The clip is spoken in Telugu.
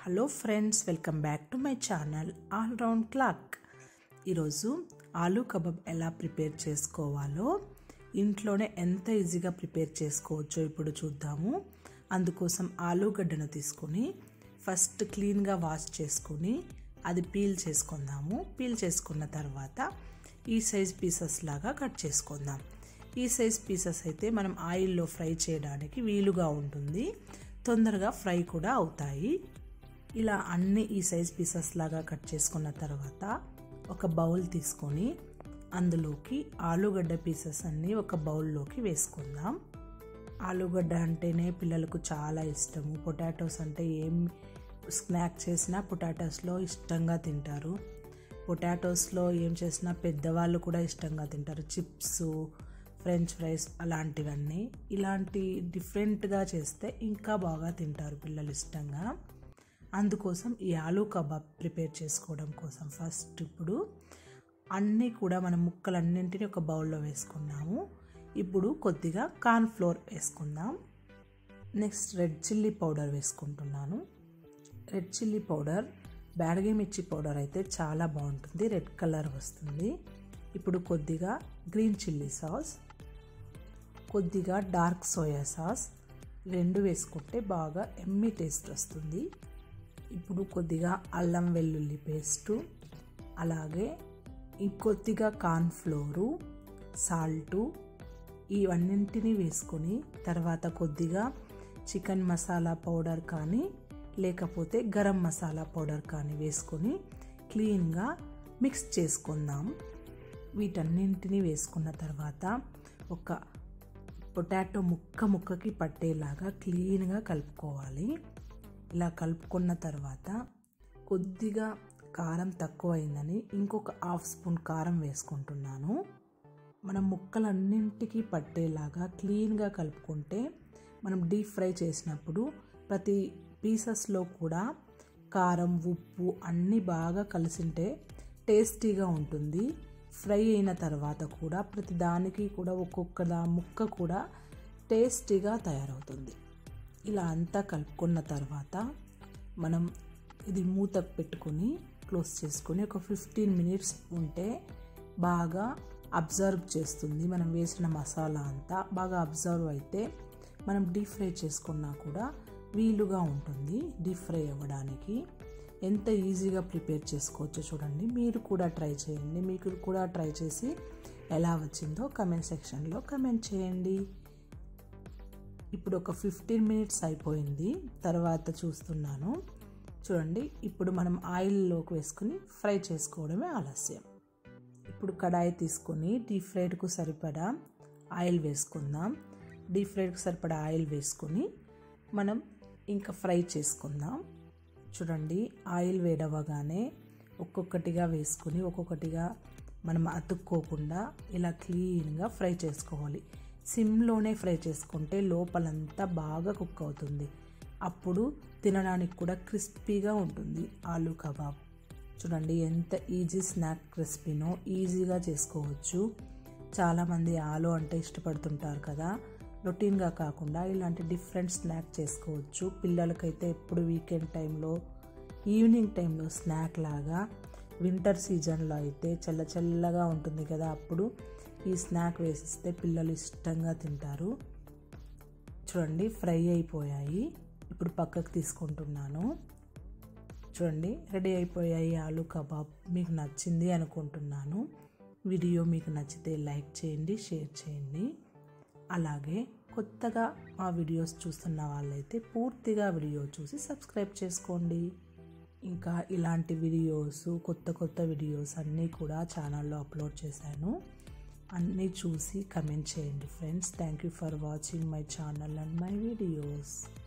hello friends welcome back to my channel all round clock ఈరోజు ఆలూ కబాబ్ ఎలా ప్రిపేర్ చేసుకోవాలో ఇంట్లోనే ఎంత ఈజీగా ప్రిపేర్ చేసుకోవచ్చో ఇప్పుడు చూద్దాము అందుకోసం ఆలూగడ్డను తీసుకొని ఫస్ట్ క్లీన్గా వాష్ చేసుకొని అది పీల్ చేసుకుందాము పీల్ చేసుకున్న తర్వాత ఈ సైజ్ పీసెస్ లాగా కట్ చేసుకుందాం ఈ సైజ్ పీసెస్ అయితే మనం ఆయిల్లో ఫ్రై చేయడానికి వీలుగా ఉంటుంది తొందరగా ఫ్రై కూడా అవుతాయి ఇలా అన్ని ఈ సైజ్ పీసెస్ లాగా కట్ చేసుకున్న తర్వాత ఒక బౌల్ తీసుకొని అందులోకి ఆలుగడ్డ పీసెస్ అన్నీ ఒక బౌల్లోకి వేసుకుందాం ఆలుగడ్డ అంటేనే పిల్లలకు చాలా ఇష్టము పొటాటోస్ అంటే ఏం స్నాక్ చేసినా పొటాటోస్లో ఇష్టంగా తింటారు పొటాటోస్లో ఏం చేసినా పెద్దవాళ్ళు కూడా ఇష్టంగా తింటారు చిప్స్ ఫ్రెంచ్ ఫ్రైస్ అలాంటివన్నీ ఇలాంటి డిఫరెంట్గా చేస్తే ఇంకా బాగా తింటారు పిల్లలు ఇష్టంగా అందుకోసం ఈ ఆలూ కబాబ్ ప్రిపేర్ చేసుకోవడం కోసం ఫస్ట్ ఇప్పుడు అన్నీ కూడా మనం ముక్కలన్నింటినీ ఒక బౌల్లో వేసుకున్నాము ఇప్పుడు కొద్దిగా కార్న్ ఫ్లోర్ వేసుకుందాం నెక్స్ట్ రెడ్ చిల్లీ పౌడర్ వేసుకుంటున్నాను రెడ్ చిల్లీ పౌడర్ బ్యాడగి మిర్చి పౌడర్ అయితే చాలా బాగుంటుంది రెడ్ కలర్ వస్తుంది ఇప్పుడు కొద్దిగా గ్రీన్ చిల్లీ సాస్ కొద్దిగా డార్క్ సోయా సాస్ రెండు వేసుకుంటే బాగా ఎమ్మి టేస్ట్ వస్తుంది ఇప్పుడు కొద్దిగా అల్లం వెల్లుల్లి పేస్టు అలాగే కొద్దిగా కార్న్ ఫ్లోరు సాల్టు ఇవన్నింటినీ వేసుకొని తర్వాత కొద్దిగా చికెన్ మసాలా పౌడర్ కానీ లేకపోతే గరం మసాలా పౌడర్ కానీ వేసుకొని క్లీన్గా మిక్స్ చేసుకుందాం వీటన్నింటినీ వేసుకున్న తర్వాత ఒక పొటాటో ముక్క ముక్కకి పట్టేలాగా క్లీన్గా కలుపుకోవాలి ఇలా కలుపుకున్న తర్వాత కొద్దిగా కారం తక్కువైందని ఇంకొక హాఫ్ స్పూన్ కారం వేసుకుంటున్నాను మనం ముక్కలన్నింటికి పట్టేలాగా క్లీన్గా కలుపుకుంటే మనం డీప్ ఫ్రై చేసినప్పుడు ప్రతి పీసెస్లో కూడా కారం ఉప్పు అన్నీ బాగా కలిసింటే టేస్టీగా ఉంటుంది ఫ్రై అయిన తర్వాత కూడా ప్రతి దానికి కూడా ఒక్కొక్క ముక్క కూడా టేస్టీగా తయారవుతుంది ఇలా అంతా కలుపుకున్న తర్వాత మనం ఇది మూత పెట్టుకొని క్లోజ్ చేసుకొని ఒక ఫిఫ్టీన్ మినిట్స్ ఉంటే బాగా అబ్జర్వ్ చేస్తుంది మనం వేసిన మసాలా అంతా బాగా అబ్జర్వ్ అయితే మనం డీప్ ఫ్రై చేసుకున్నా కూడా వీలుగా ఉంటుంది డీప్ ఫ్రై అవ్వడానికి ఎంత ఈజీగా ప్రిపేర్ చేసుకోవచ్చో చూడండి మీరు కూడా ట్రై చేయండి మీకు కూడా ట్రై చేసి ఎలా వచ్చిందో కమెంట్ సెక్షన్లో కమెంట్ చేయండి ఇప్పుడు ఒక ఫిఫ్టీన్ మినిట్స్ అయిపోయింది తర్వాత చూస్తున్నాను చూడండి ఇప్పుడు మనం ఆయిల్లోకి వేసుకుని ఫ్రై చేసుకోవడమే ఆలస్యం ఇప్పుడు కడాయి తీసుకొని డీప్ ఫ్రైడ్కు సరిపడా ఆయిల్ వేసుకుందాం డీప్ ఫ్రైడ్కి సరిపడా ఆయిల్ వేసుకొని మనం ఇంకా ఫ్రై చేసుకుందాం చూడండి ఆయిల్ వేడవగానే ఒక్కొక్కటిగా వేసుకుని ఒక్కొక్కటిగా మనం అతుక్కోకుండా ఇలా క్లీన్గా ఫ్రై చేసుకోవాలి సిమ్లోనే ఫ్రై చేసుకుంటే లోపలంతా బాగా కుక్ అవుతుంది అప్పుడు తినడానికి కూడా క్రిస్పీగా ఉంటుంది ఆలూ కబాబ్ చూడండి ఎంత ఈజీ స్నాక్ రెసిపీనో ఈజీగా చేసుకోవచ్చు చాలామంది ఆలు అంటే ఇష్టపడుతుంటారు కదా రొటీన్గా కాకుండా ఇలాంటి డిఫరెంట్ స్నాక్ చేసుకోవచ్చు పిల్లలకైతే ఎప్పుడు వీకెండ్ టైంలో ఈవినింగ్ టైంలో స్నాక్ లాగా వింటర్ సీజన్లో అయితే చల్ల చల్లగా ఉంటుంది కదా అప్పుడు ఈ స్నాక్ వేసిస్తే పిల్లలు ఇష్టంగా తింటారు చూడండి ఫ్రై అయిపోయాయి ఇప్పుడు పక్కకు తీసుకుంటున్నాను చూడండి రెడీ అయిపోయాయి ఆలూ కబాబ్ మీకు నచ్చింది అనుకుంటున్నాను వీడియో మీకు నచ్చితే లైక్ చేయండి షేర్ చేయండి అలాగే కొత్తగా ఆ వీడియోస్ చూస్తున్న వాళ్ళైతే పూర్తిగా వీడియో చూసి సబ్స్క్రైబ్ చేసుకోండి ఇంకా ఇలాంటి వీడియోస్ కొత్త కొత్త వీడియోస్ అన్నీ కూడా ఛానల్లో అప్లోడ్ చేశాను అన్నీ చూసి కమెంట్ చేయండి friends thank you for watching my channel and my videos